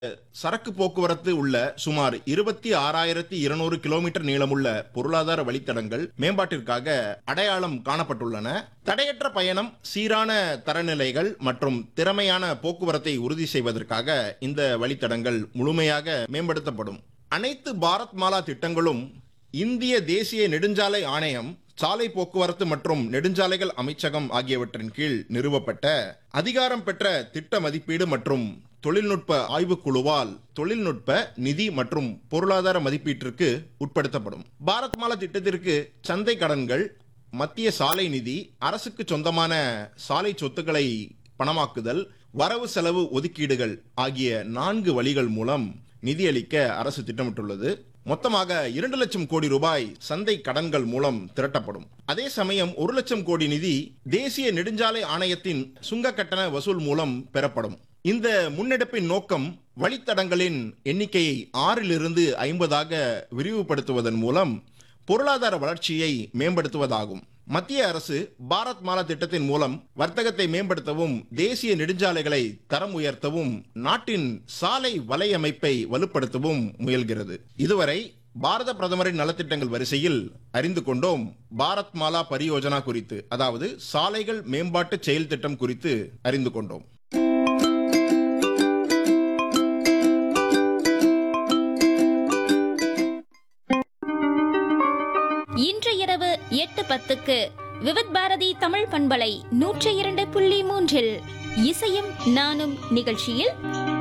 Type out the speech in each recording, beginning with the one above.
சரக்கு போக்குவரத்து உள்ள சுமார் இருபத்தி ஆறாயிரத்தி இருநூறு கிலோமீட்டர் நீளமுள்ள பொருளாதார வழித்தடங்கள் மேம்பாட்டிற்காக அடையாளம் காணப்பட்டுள்ளன தடையற்ற பயணம் சீரான தரநிலைகள் மற்றும் திறமையான போக்குவரத்தை உறுதி செய்வதற்காக இந்த வழித்தடங்கள் முழுமையாக மேம்படுத்தப்படும் அனைத்து பாரத் மாலா திட்டங்களும் இந்திய தேசிய நெடுஞ்சாலை ஆணையம் சாலை போக்குவரத்து மற்றும் நெடுஞ்சாலைகள் அமைச்சகம் ஆகியவற்றின் கீழ் நிறுவப்பட்ட அதிகாரம் பெற்ற திட்ட மதிப்பீடு மற்றும் தொழில்நுட்ப ஆய்வுக் குழுவால் தொழில்நுட்ப நிதி மற்றும் பொருளாதார மதிப்பீட்டிற்கு உட்படுத்தப்படும் பாரத் மாலா திட்டத்திற்கு சந்தை கடன்கள் மத்திய சாலை நிதி அரசுக்கு சொந்தமான சாலை சொத்துக்களை பணமாக்குதல் வரவு செலவு ஒதுக்கீடுகள் ஆகிய நான்கு வழிகள் மூலம் நிதியளிக்க அரசு திட்டமிட்டுள்ளது மொத்தமாக இரண்டு லட்சம் கோடி ரூபாய் சந்தை கடன்கள் மூலம் திரட்டப்படும் அதே சமயம் ஒரு லட்சம் கோடி நிதி தேசிய நெடுஞ்சாலை ஆணையத்தின் சுங்க கட்டண வசூல் மூலம் பெறப்படும் இந்த முன்னெடுப்பின் நோக்கம் வழித்தடங்களின் எண்ணிக்கையை ஆறிலிருந்து ஐம்பதாக விரிவுபடுத்துவதன் மூலம் பொருளாதார வளர்ச்சியை மேம்படுத்துவதாகும் மத்திய அரசு பாரத் மாலா திட்டத்தின் மூலம் வர்த்தகத்தை மேம்படுத்தவும் தேசிய நெடுஞ்சாலைகளை தரம் உயர்த்தவும் நாட்டின் சாலை வலையமைப்பை வலுப்படுத்தவும் முயல்கிறது இதுவரை பாரத பிரதமரின் நலத்திட்டங்கள் வரிசையில் அறிந்து கொண்டோம் பாரத் மாலா பரியோஜனா குறித்து அதாவது சாலைகள் மேம்பாட்டு செயல் திட்டம் குறித்து அறிந்து கொண்டோம் இன்று இரவு எட்டு பத்துக்கு விவித் பாரதி தமிழ் பண்பலை நூற்றி இரண்டு புள்ளி மூன்றில் இசையும் நானும் நிகழ்ச்சியில்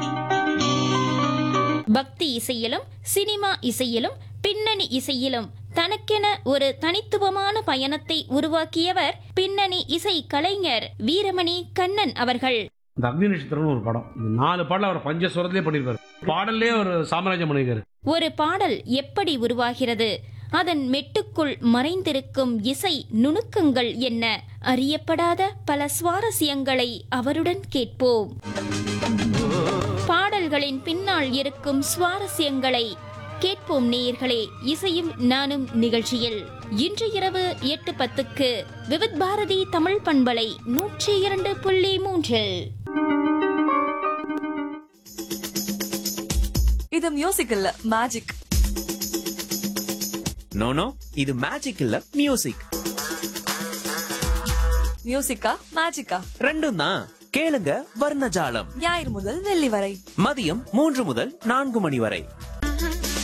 பக்தி இசையிலும் சினிமா இசையிலும் பின்னணி இசையிலும் தனக்கென ஒரு தனித்துவமான பயணத்தை உருவாக்கியவர் பின்னணி இசை கலைஞர் வீரமணி கண்ணன் அவர்கள் இந்த அக்னி நட்சத்திரம்னு ஒரு படம் இந்த நாலு பாடல் அவர் பஞ்சஸ்வரத்திலே பண்ணியிருப்பாரு பாடல்லே ஒரு சாம்ராஜ்யம் பண்ணியிருக்காரு ஒரு பாடல் எப்படி உருவாகிறது அதன் மெட்டுக்குள் மறைந்திருக்கும் இசை நுணுக்கங்கள் என்ன அறியப்படாத பல சுவாரஸ்யங்களை அவருடன் கேட்போம் பாடல்களின் பின்னால் இருக்கும் சுவாரஸ்யங்களை கேட்போம் நேயர்களே இசையும் நானும் நிகழ்ச்சியில் இன்று இரவு எட்டு பத்துக்கு விவித் பாரதி தமிழ் பண்பலை நூற்றி இரண்டு புள்ளி மூன்றில் இது மியூசிக் இல்ல மேஜிக் நோ நோ இது மேஜிக் இல்ல மியூசிக் மியூசிக்கா மேஜிக்கா ரெண்டும் தான் கேளுங்க வர்ணஜாலம் ஞாயிறு முதல் வெள்ளி வரை மதியம் மூன்று முதல் நான்கு மணி வரை